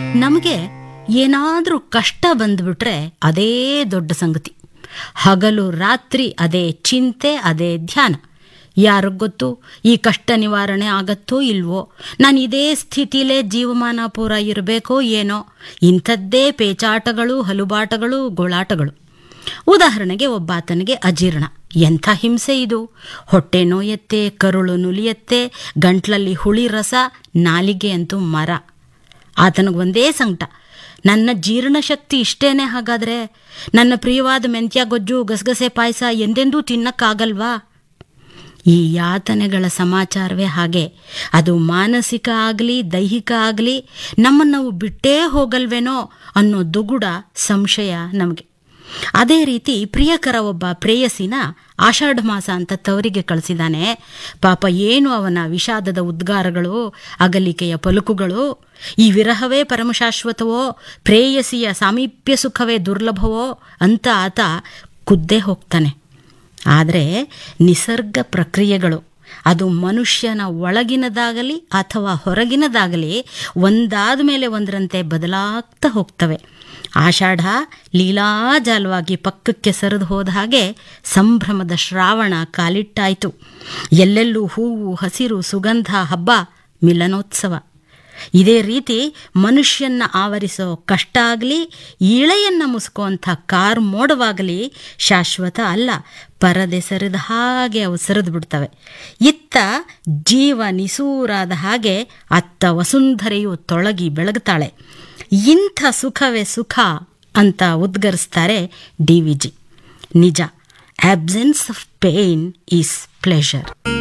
ನಮಗೆ ಏನಾದರೂ ಕಷ್ಟ ಬಂದ್ಬಿಟ್ರೆ ಅದೇ ದೊಡ್ಡ ಸಂಗತಿ ಹಗಲು ರಾತ್ರಿ ಅದೇ ಚಿಂತೆ ಅದೇ ಧ್ಯಾನ ಯಾರಿಗ್ ಗೊತ್ತು ಈ ಕಷ್ಟ ನಿವಾರಣೆ ಆಗತ್ತೋ ಇಲ್ವೋ ನಾನು ಇದೇ ಸ್ಥಿತಿಲೇ ಜೀವಮಾನ ಪೂರ ಇರಬೇಕೋ ಏನೋ ಇಂಥದ್ದೇ ಪೇಚಾಟಗಳು ಹಲುಬಾಟಗಳು ಗೋಳಾಟಗಳು ಉದಾಹರಣೆಗೆ ಒಬ್ಬಾತನಿಗೆ ಅಜೀರ್ಣ ಎಂಥ ಹಿಂಸೆ ಇದು ಹೊಟ್ಟೆ ನೋಯತ್ತೆ ಕರುಳು ನುಲಿಯತ್ತೆ ಗಂಟ್ಲಲ್ಲಿ ಹುಳಿ ರಸ ನಾಲಿಗೆ ಅಂತೂ ಮರ ಆತನಿಗೊಂದೇ ಸಂಕಟ ನನ್ನ ಜೀರ್ಣಶಕ್ತಿ ಇಷ್ಟೇನೆ ಹಾಗಾದ್ರೆ ನನ್ನ ಪ್ರಿಯವಾದ ಮೆಂತ್ಯ ಗೊಜ್ಜು ಗಸಗಸೆ ಪಾಯಸ ಎಂದೆಂದೂ ತಿನ್ನಕ್ಕಾಗಲ್ವಾ ಈ ಯಾತನೆಗಳ ಸಮಾಚಾರವೇ ಹಾಗೆ ಅದು ಮಾನಸಿಕ ಆಗಲಿ ದೈಹಿಕ ಆಗಲಿ ನಮ್ಮನ್ನು ನಾವು ಬಿಟ್ಟೇ ಹೋಗಲ್ವೇನೋ ಅನ್ನೋ ದುಗುಡ ಸಂಶಯ ನಮಗೆ ಅದೇ ರೀತಿ ಪ್ರಿಯಕರ ಒಬ್ಬ ಪ್ರೇಯಸಿನ ಆಷಾಢ ಮಾಸ ಅಂತ ತವರಿಗೆ ಕಳಿಸಿದಾನೆ ಪಾಪ ಏನು ಅವನ ವಿಷಾದದ ಉದ್ಗಾರಗಳು ಅಗಲಿಕೆಯ ಪಲುಕುಗಳು ಈ ವಿರಹವೇ ಪರಮಶಾಶ್ವತವೋ ಪ್ರೇಯಸಿಯ ಸಾಮೀಪ್ಯ ಸುಖವೇ ದುರ್ಲಭವೋ ಅಂತ ಆತ ಕುದ್ದೇ ಹೋಗ್ತಾನೆ ಆದರೆ ನಿಸರ್ಗ ಪ್ರಕ್ರಿಯೆಗಳು ಅದು ಮನುಷ್ಯನ ಒಳಗಿನದಾಗಲಿ ಅಥವಾ ಹೊರಗಿನದಾಗಲಿ ಒಂದಾದ ಮೇಲೆ ಒಂದರಂತೆ ಬದಲಾಗ್ತಾ ಹೋಗ್ತವೆ ಆಷಾಢ ಲೀಲಾಜಾಲವಾಗಿ ಪಕ್ಕಕ್ಕೆ ಸರಿದು ಹೋದ ಹಾಗೆ ಸಂಭ್ರಮದ ಶ್ರಾವಣ ಕಾಲಿಟ್ಟಾಯಿತು ಎಲ್ಲೆಲ್ಲೂ ಹೂವು ಹಸಿರು ಸುಗಂಧ ಹಬ್ಬ ಮಿಲನೋತ್ಸವ ಇದೇ ರೀತಿ ಮನುಷ್ಯನ್ನ ಆವರಿಸೋ ಕಷ್ಟ ಆಗಲಿ ಇಳೆಯನ್ನ ಮುಸ್ಕೋಂಥ ಕಾರ್ ಮೋಡವಾಗಲಿ ಶಾಶ್ವತ ಅಲ್ಲ ಪರದೆ ಸರಿದ ಹಾಗೆ ಅವು ಸರಿದು ಬಿಡ್ತವೆ ಇತ್ತ ಜೀವ ನಿಸೂರಾದ ಹಾಗೆ ಅತ್ತ ವಸುಂಧರೆಯು ತೊಳಗಿ ಬೆಳಗುತ್ತಾಳೆ ಇಂಥ ಸುಖವೇ ಸುಖ ಅಂತ ಉದ್ಗರಿಸ್ತಾರೆ ಡಿ ವಿ ಜಿ ನಿಜ absence of pain is pleasure